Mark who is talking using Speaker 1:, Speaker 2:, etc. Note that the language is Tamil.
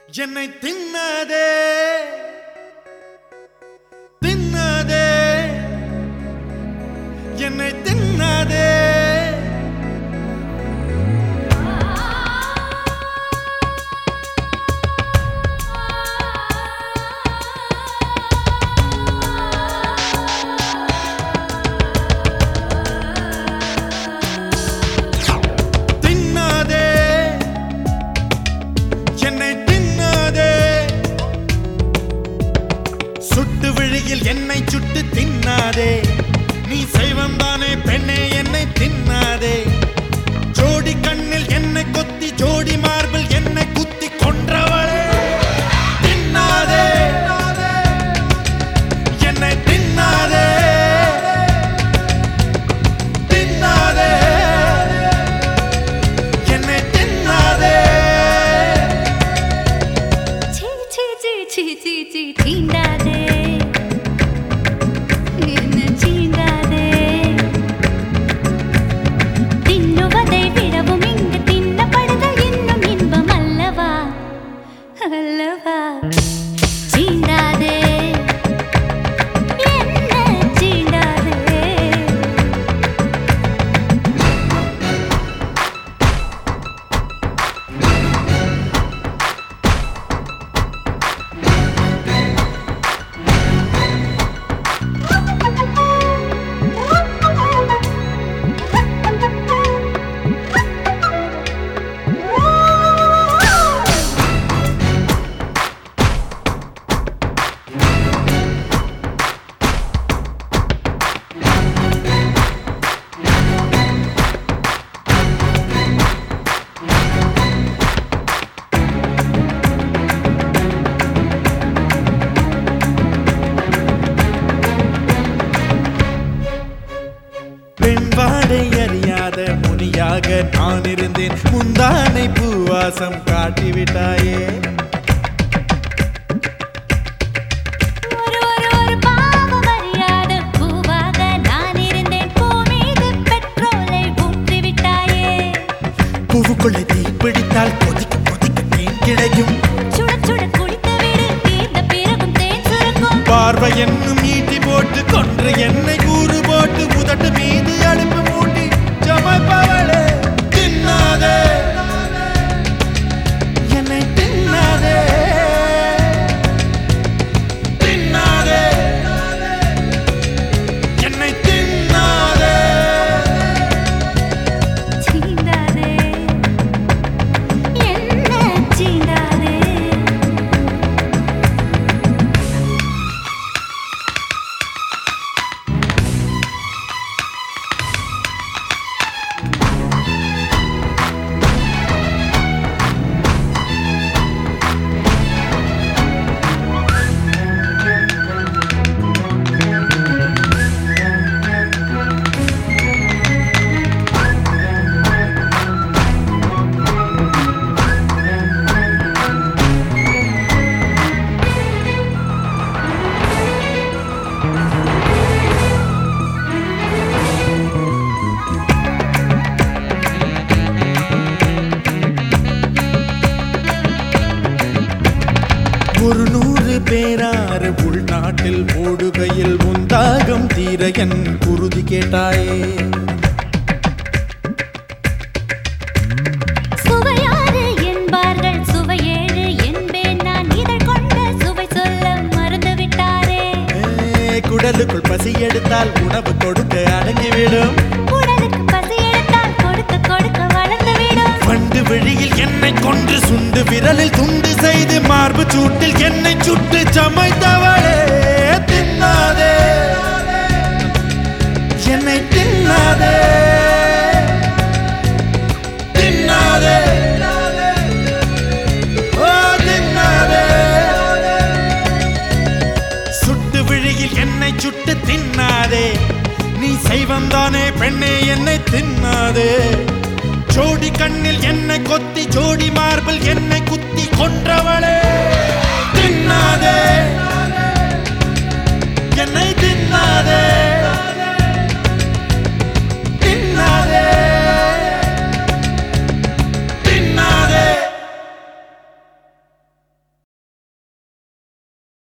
Speaker 1: என்னை தின்னதே தின்னதே என்னை தின்னதே தின்னதே என்னை தின்னதே சுட்டு விழியில் என்னை சுட்டு தின்னாதே நீ செய்வம் தானே பெண்ணே என்னை தின்னாதே ஜோடி கண்ணில் என்னை கொத்தி ஜோடி மார்பில் என்னை குத்தி கொன்றவளே தின்னாதே என்னை தின்னாதே தின்னாதே என்னை தின்னாதே
Speaker 2: ಛೀ ಛೀ ಛೀ ಛೀ ಛೀ ಛೀ தீண்டாதே என்ன சீண்டாதே தின்னுவதை விடவும் இங்கு தின்னப்படுதல் இன்னும் இன்பம் அல்லவா அல்லவா சீண்டாதே என்ன சீண்டாதே
Speaker 1: பெண் வாடை அறியாத முனியாக நான் இருந்தேன் முந்தானை பூவாசம் காட்டிவிட்டாயே
Speaker 2: ஒரு ஒரு ஒரு பாவம் அறியாத பூவாக நான் இருந்தேன் பூ மீது பெட்ரோலை ஊற்றி விட்டாயே
Speaker 1: பூவுக்குள்ளே தீ பிடித்தால் கொதிக்க கொதிக்க தேன் கிடைக்கும்
Speaker 2: சுட சுட குளித்து விடு தீர்ந்த பிறகும் தேன் சுருக்கும்
Speaker 1: பார்வை என்னும் ஈட்டி போட்டு கொன்று என்னை கூறு போட்டு முதட்டு மீது அடுப்பு மூட்டி சமைப்பவளே தின்னாதே என்னை தின்னாதே தின்னாதே என்னை தின்னாதே
Speaker 2: சீண்டாதே என்ன சீண்டாதே
Speaker 1: ஒரு நூறு பேராறு உள்நாட்டில் ஓடுகையில் முந்தாகம் தீர என் குருதி கேட்டாயே
Speaker 2: சுவையாறு என்பார்கள் சுவையேழு என்பேன் நான் இதழ் கொண்ட சுவை சொல்ல மறந்து விட்டாரே
Speaker 1: ஏ, குடலுக்குள் பசி எடுத்தால் உணவு கொடுக்க அடங்கிவிடும்
Speaker 2: உடலுக்கு பசி எடுத்தால் கொடுக்க கொடுக்க வளர்ந்து விடும்
Speaker 1: வண்டு வெளியில் என்னை கொன்று சுண்டு விரலில் துண்டு செய்து மார்பு சூட்டில் என்னை சுட்டு சமைத்தவளே தின்னாதே என்னை தின்னாதே தின்னாதே ஓ தின்னாதே சுட்டு விழியில் என்னை சுட்டு தின்னாதே நீ செய்வந்தானே பெண்ணே என்னை தின்னாதே ஜோடி கண்ணில் என்னை கொத்தி ஜோடி